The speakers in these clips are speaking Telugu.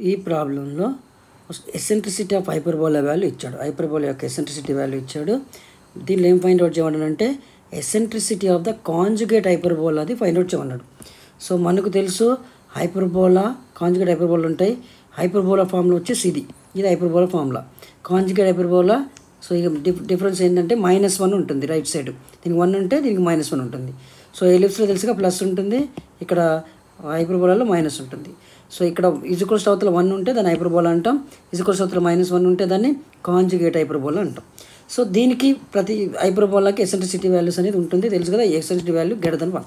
ఈ ప్రాబ్లంలో ఎసెంట్రిసిటీ ఆఫ్ హైపర్బోలా వాల్యూ ఇచ్చాడు హైపర్బోలా యొక్క ఎసెంట్రిసిటీ వాల్యూ ఇచ్చాడు దీనిలో ఏం ఫైండ్ అవుట్ చేయమన్నాడంటే eccentricity of the conjugate hyperbola అది ఫైండ్ అవుట్ చేయమన్నాడు సో మనకు తెలుసు హైపర్బోలా కాంజుగేట్ హైపర్బోలా ఉంటాయి హైపర్బోలా ఫామ్లో వచ్చేసి ఇది ఇది hyperbola formula conjugate hyperbola so ఇక డిఫ్ డిఫరెన్స్ ఏంటంటే మైనస్ వన్ ఉంటుంది రైట్ సైడ్ దీనికి వన్ ఉంటే దీనికి మైనస్ వన్ ఉంటుంది సో ఎలిప్స్లో తెలుసుగా ప్లస్ ఉంటుంది ఇక్కడ హైపర్బోలాలో మైనస్ ఉంటుంది సో ఇక్కడ ఇజుకోల్స్ అవతల వన్ ఉంటే దాన్ని హైపర్బోలా అంటాం ఇజుకోల్స్ అవతల మైనస్ వన్ ఉంటే దాన్ని కాంజుగేట్ హైపర్బోలా అంటాం సో దీనికి ప్రతి హైపర్బోలాకి ఎసెంట్రిసిటీ వాల్యూస్ అనేది ఉంటుంది తెలుసు కదా eccentricity value greater than one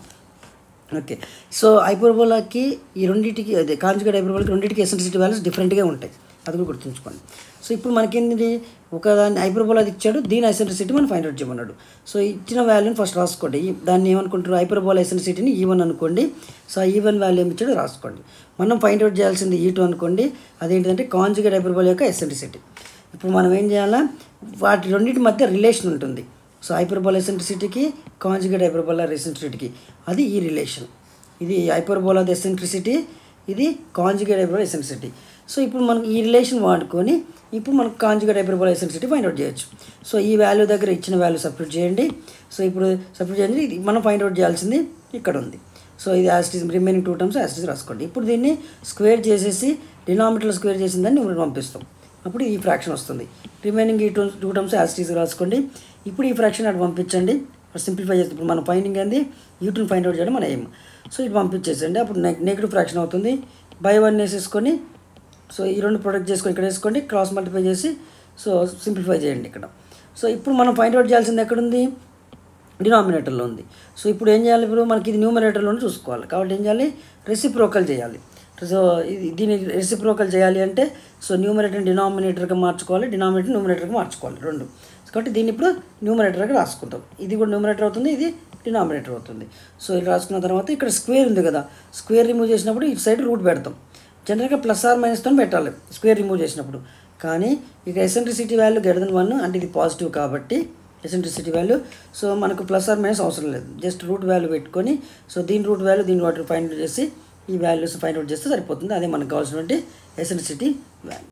okay so హైపర్బోలాకి ఈ రెండింటికి అదే కాంజుగేట్ హైపర్బోలాకి రెండింటికి ఎసెంట్రిసిటీ వాల్యూస్ డిఫరెంట్గా ఉంటాయి అది కూడా గుర్తుంచుకోండి సో ఇప్పుడు మనకేంటి ఒక దాన్ని హైపర్బోలా ఇచ్చాడు దీని ఎసెంట్రిసిటీ మనం ఫైండ్ అవుట్ చేయమన్నాడు సో ఇచ్చిన వాల్యూని ఫస్ట్ రాసుకోండి ఈ- దాన్ని ఏమనుకుంటారు హైపర్బోలా ఎసెంట్రిసిటీని ఈవన్ అనుకోండి సో ఆ ఈవన్ వాల్యూ ఏమి ఇచ్చాడో రాసుకోండి మనం ఫైండ్ అవుట్ చేయాల్సింది ఈ టూ అనుకోండి అదేంటిదంటే కాంజుగేట్ హైపర్బోలా యొక్క ఎసెంట్రిసిటీ ఇప్పుడు మనం ఏం చేయాలా వాటి రెండింటి మధ్య రిలేషన్ ఉంటుంది సో హైపర్బోలా ఎసెంట్రిసిటీకి కాంజుగేట్ హైపర్బోలా ఎసెంట్రిసిటీకి అది ఈ రిలేషన్ ఇది హైపర్బోలా ఎసెంట్రిసిటీ ఇది కాంజుగేట్ హైపర్బోలా ఎసెంట్రిసిటీ సో ఇప్పుడు మనం ఈ రిలేషన్ వాడుకొని ఇప్పుడు మనకు conjugate hyperbola eccentricity find out చేయొచ్చు సో ఈ వాల్యూ దగ్గర ఇచ్చిన వాల్యూ సబ్స్టిట్యూట్ చేయండి సో ఇప్పుడు సబ్స్టిట్యూట్ చేయండి ఇది మనం ఫైండ్ అవుట్ చేయాల్సింది ఇక్కడ ఉంది సో ఇది as it is remaining two terms as it is రాసుకోండి ఇప్పుడు దీన్ని స్క్వేర్ చేసేసి డినామినేటర్లో స్క్వేర్ చేసిన దాన్ని మనం పంపిస్తాం అప్పుడు ఈ ఫ్రాక్షన్ వస్తుంది రిమైనింగ్ ఈ టూ టూ టర్మ్స్ యాస్టీస్ రాసుకోండి ఇప్పుడు ఈ ఫ్రాక్షన్ అటు పంపించండి సింప్లిఫై చేస్తే ఇప్పుడు మన ఫైండింగ్ ఏంది యూట్యూబ్ ఫైండ్ అవుట్ చేయడం మన ఎయిమ్ సో ఇటు పంపించేసండి అప్పుడు నెగిటివ్ ఫ్రాక్షన్ అవుతుంది బై వన్ వేసేసుకొని సో ఈ రెండు ప్రొడక్ట్ చేసుకొని ఇక్కడ వేసుకోండి క్రాస్ మల్టిప్లై చేసి సో సింప్లిఫై చేయండి ఇక్కడ సో ఇప్పుడు మనం ఫైండ్ అవుట్ చేయాల్సింది ఎక్కడుంది డినామినేటర్లో ఉంది సో ఇప్పుడు ఏం చేయాలి ఇప్పుడు మనకి ఇది న్యూమినేటర్లోనే చూసుకోవాలి కాబట్టి ఏం చేయాలి రెసిప్రోకల్ చేయాలి సో ఇది దీన్ని రెసిప్రోకల్ చేయాలి అంటే సో న్యూమినేటర్ డినామినేటర్గా మార్చుకోవాలి డినామినేటర్ న్యూమినేటర్గా మార్చుకోవాలి రెండు కాబట్టి దీన్ని ఇప్పుడు న్యూమినేటర్గా రాసుకుంటాం ఇది కూడా న్యూమినేటర్ అవుతుంది ఇది డినామినేటర్ అవుతుంది సో ఇది రాసుకున్న తర్వాత ఇక్కడ స్క్వేర్ ఉంది కదా స్క్వేర్ రిమూవ్ చేసినప్పుడు ఇటు సైడ్ రూట్ పెడతాం జనరల్గా ప్లస్ ఆర్ మైనస్తో పెట్టాలి స్క్వేర్ రిమూవ్ చేసినప్పుడు కానీ ఇక eccentricity value greater than one అంటే ఇది పాజిటివ్ కాబట్టి ఎసెంట్రిసిటీ వాల్యూ సో మనకు ప్లస్ ఆర్ మైనస్ అవసరం లేదు జస్ట్ రూట్ వాల్యూ పెట్టుకొని సో దీని రూట్ వాల్యూ దీని వాటి ఫైండ్ అవుట్ చేసి ఈ వాల్యూస్ ఫైండ్ అవుట్ చేస్తే సరిపోతుంది అదే మనకు కావాల్సినటువంటి ఎసెంట్రిసిటీ వాల్యూ